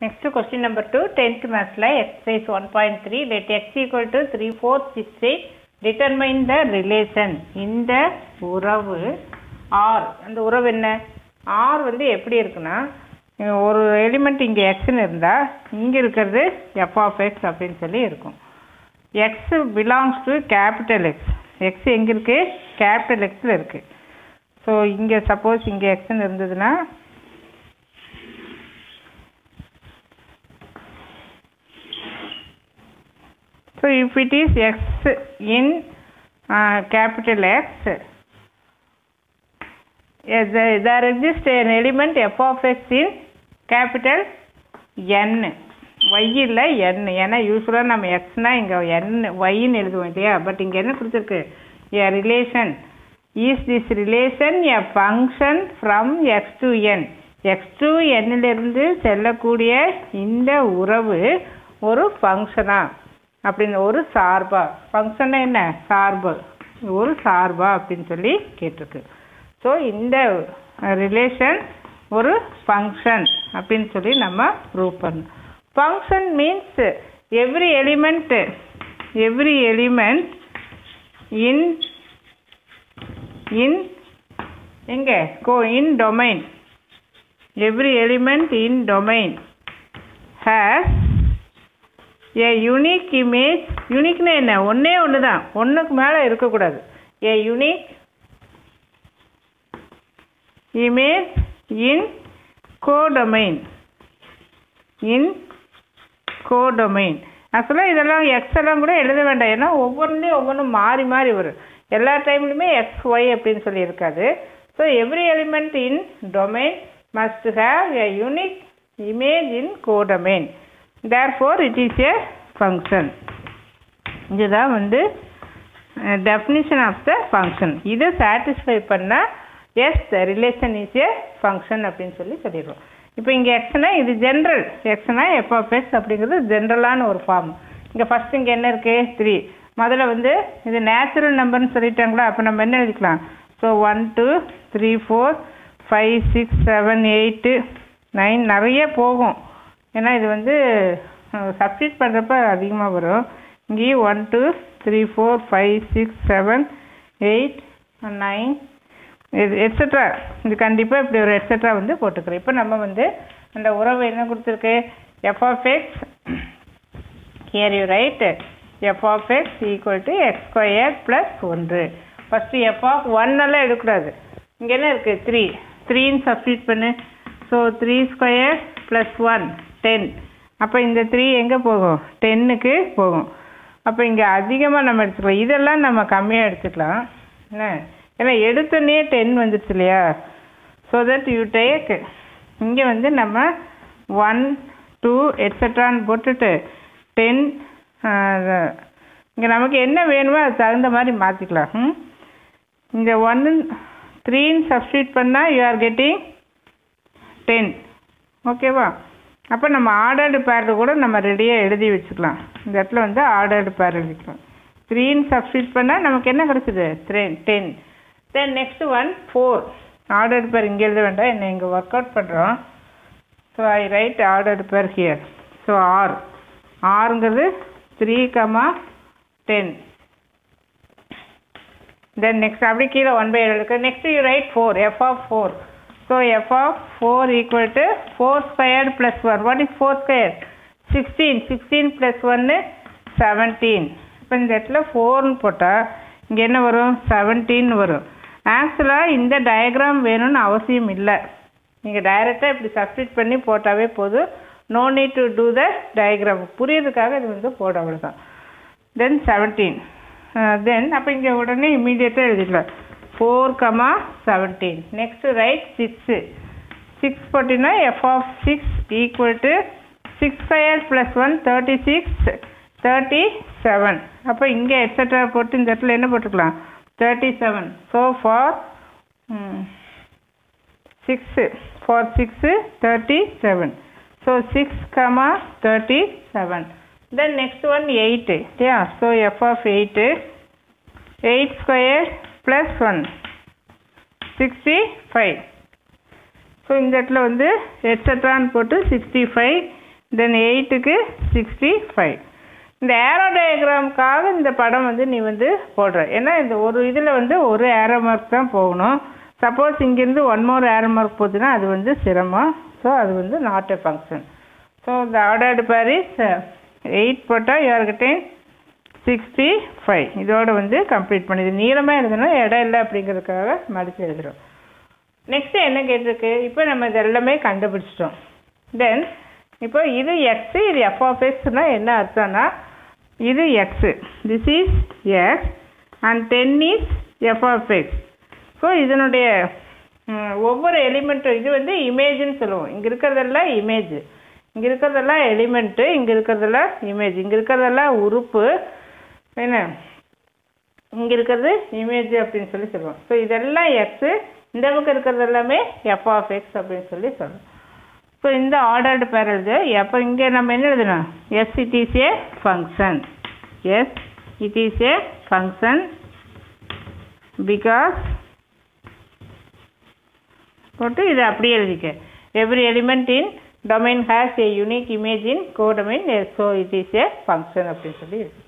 Next question number 2, 10th maths la exercise 1.3, let x equal to 3, 4, 6, 8, determine the relation. இந்த உறவு R, அந்த உறவு என்ன R வந்து எப்படி இருக்குன்னா இங்க ஒரு எலிமெண்ட் இங்கே எக்ஸ்னு இருந்தால் இங்கே இருக்கிறது எஃப் ஆஃப் எக்ஸ் அப்படின்னு சொல்லி இருக்கும் x belongs to capital x x எங்கே இருக்குது கேபிட்டல் எக்ஸில் இருக்குது ஸோ இங்கே சப்போஸ் இங்கே எக்ஸ்னு இருந்ததுன்னா So if it is x in uh, capital X, yes, there, there exists an element f of x in capital N. y இல்ல n ஏன்னா யூஸ்வலாக நம்ம எக்ஸ்னா இங்கே n yன்னு எழுதுவோம் இல்லையா பட் இங்கே என்ன கொடுத்துருக்கு a relation is this relation a function from x to N x to என்னிலிருந்து செல்லக்கூடிய இந்த உறவு ஒரு ஃபங்க்ஷனா அப்படின்னு ஒரு சார்பா ஃபங்க்ஷன்னா என்ன சார்பு ஒரு சார்பா அப்படின்னு சொல்லி கேட்டிருக்கு ஸோ இந்த ரிலேஷன் ஒரு ஃபங்க்ஷன் அப்படின்னு சொல்லி நம்ம ப்ரூவ் பண்ணணும் function means every element every element in in எங்கே go in domain every element in domain has a unique image யூனிக்னா என்ன ஒன்றே ஒன்று தான் ஒன்றுக்கு மேலே இருக்கக்கூடாது a unique image in codomain in codomain ஆக்சுவலாக இதெல்லாம் எக்ஸ் எல்லாம் கூட எழுத வேண்டாம் ஏன்னா ஒவ்வொன்றுலேயும் ஒவ்வொன்றும் மாறி மாறி வரும் எல்லா டைம்லையுமே எக்ஸ் ஒய் அப்படின்னு சொல்லி இருக்காது so every element in domain must have a unique image in codomain therefore it is a function இதுதான் definition of the function இதை satisfy பண்ணா yes the relation is a function அப்படின்னு சொல்லி சொல்லிடுவோம் இப்போ இங்கே எக்ஸ்னா இது ஜென்ரல் எக்ஸ்னா எஃப் ஆஃப் எக்ஸ் அப்படிங்கிறது ஜென்ரலான ஒரு ஃபார்ம் இங்கே ஃபஸ்ட் இங்கே என்ன இருக்குது த்ரீ முதல்ல வந்து இது நேச்சுரல் நம்பர்னு சொல்லிட்டாங்களா அப்போ நம்ம என்ன எழுதிக்கலாம் so one two three four five six seven eight nine நிறைய போகும் ஏன்னா இது வந்து சப்ஸ்டியூட் பண்ணுறப்ப அதிகமாக வரும் இங்கேயும் one two three four five six seven eight nine இது எட்ஸட்ரா இது கண்டிப்பாக இப்படி ஒரு எட்ஸட்ரா வந்து போட்டுக்கிறோம் இப்போ நம்ம வந்து அந்த உறவு என்ன கொடுத்துருக்கு f of x here you write f of x equal to x square plus ஒன்று ஃபஸ்ட்டு எஃப் ஆஃப் ஒன்னெல்லாம் எடுக்கக்கூடாது இங்கே என்ன இருக்குது த்ரீ த்ரீன்னு சப்ஸ்டியூட் பண்ணு so three square plus one ten அப்போ இந்த த்ரீ எங்கே போகும் டென்னுக்கு போகும் அப்போ இங்கே அதிகமாக நம்ம எடுத்துக்கலாம் இதெல்லாம் நம்ம கம்மியாக எடுத்துக்கலாம் என்ன ஏன்னா எடுத்தோடனே டென் வந்துடுச்சு இல்லையா ஸோ தட் யூ டேக் இங்கே வந்து நம்ம ஒன் டூ எட்ஸட்ரான்னு போட்டுட்டு டென் இங்கே நமக்கு என்ன வேணுமோ அது தகுந்த மாதிரி மாற்றிக்கலாம் ம் இந்த ஒன்று த்ரீன்னு சப்ஸ்டியூட் பண்ணால் யூ ஆர் கெட்டிங் டென் ஓகேவா அப்போ நம்ம ஆர்டர்டு பேர் கூட நம்ம ரெடியாக எழுதி வச்சுக்கலாம் இந்த இடத்துல வந்து ஆர்டர்டு பேர் எழுதிக்கலாம் த்ரீன்னு சப்ஸ்டியூட் பண்ணால் நமக்கு என்ன கிடச்சிது three ten then next one four ordered pair இங்கே எழுத வேண்டாம் என்ன இங்கே ஒர்க் அவுட் பண்ணுறோம் so I write ordered pair here so R ஆறுங்கிறது three comma ten then next அப்படி கீழே ஒன் பை இருக்கு next you write four f of four so f of four equal to four square plus one what is four square sixteen sixteen plus ஒன்று seventeen இப்போ இந்த இடத்துல ஃபோர்னு போட்டால் இங்கே என்ன வரும் செவன்டீன் வரும் ஆக்சுவலாக இந்த டயக்ராம் வேணும்னு அவசியம் இல்லை நீங்கள் டைரெக்டாக இப்படி சப்ஸ்டியூட் பண்ணி போட்டாவே போதும் no need to do the diagram புரியறதுக்காக இது வந்து போட அவ்வளோதான் தென் செவன்டீன் தென் அப்போ இங்கே உடனே இம்மீடியட்டாக எழுதிக்கலாம் four comma seventeen next write six six போட்டிங்கன்னா f of six equal to six square plus one thirty six thirty seven அப்போ இங்கே எட்ஸட்ரா போட்டு இந்த இடத்துல என்ன போட்டுக்கலாம் thirty seven so for six for six thirty seven so six comma thirty seven then next one eight இல்லையா so f of eight eight square plus one sixty five so இந்த இடத்துல வந்து எட்ஸட்ரான்னு போட்டு சிக்ஸ்டி ஃபைவ் தென் எயிட்டுக்கு sixty five இந்த arrow டயக்ராமுக்காக இந்த படம் வந்து நீ வந்து போடுற ஏன்னா இந்த ஒரு இதில் வந்து ஒரு ஏரோ மார்க் தான் போகணும் சப்போஸ் இங்கேருந்து ஒன் மோர் ஏரோ மார்க் போச்சுன்னா அது வந்து சிரமம் ஸோ அது வந்து நாட் எ ஃபங்க்ஷன் ஸோ இந்த ஆர்டர்டு பேர் இஸ் எயிட் போட்டால் யாருக்கிட்டேன் சிக்ஸ்டி ஃபைவ் இதோட வந்து கம்ப்ளீட் பண்ணுது நீளமாக எழுதணும் இடம் இல்லை அப்படிங்கிறதுக்காக மடித்து எழுதுகிறோம் நெக்ஸ்ட்டு என்ன கேட்டிருக்கு இப்போ நம்ம இது எல்லாமே கண்டுபிடிச்சிட்டோம் தென் இப்போ இது எக்ஸு இது எஃப் ஆஃப் எக்ஸ்னால் என்ன அர்த்தம்னா இது x this is x and ten is f of x so இதனுடைய ம், ஒவ்வொரு எலிமெண்ட்டும் இது வந்து இமேஜ்னு சொல்லுவோம் இங்கே இருக்கிறதெல்லாம் இமேஜ் இங்கே இருக்கிறதெல்லாம் எலிமெண்ட்டு இங்கே இருக்கிறதெல்லாம் இமேஜ் இங்கே இருக்கிறதெல்லாம் உறுப்பு என்ன இங்கே இருக்கிறது இமேஜ் அப்படின்னு சொல்லி சொல்லுவோம் ஸோ இதெல்லாம் எக்ஸு இந்த பக்கம் இருக்கிறது எல்லாமே எஃப் ஆஃப் எக்ஸ் அப்படின்னு சொல்லி சொல்லுவோம் ஸோ இந்த ஆர்டர்டு பேர் எழுது அப்போ இங்கே நம்ம என்ன எழுதணும் yes it is a function yes it is a function because போட்டு இதை அப்படியே எழுதிக்க every element in domain has a unique image in codomain so it is a function அப்படின்னு சொல்லி எழுதி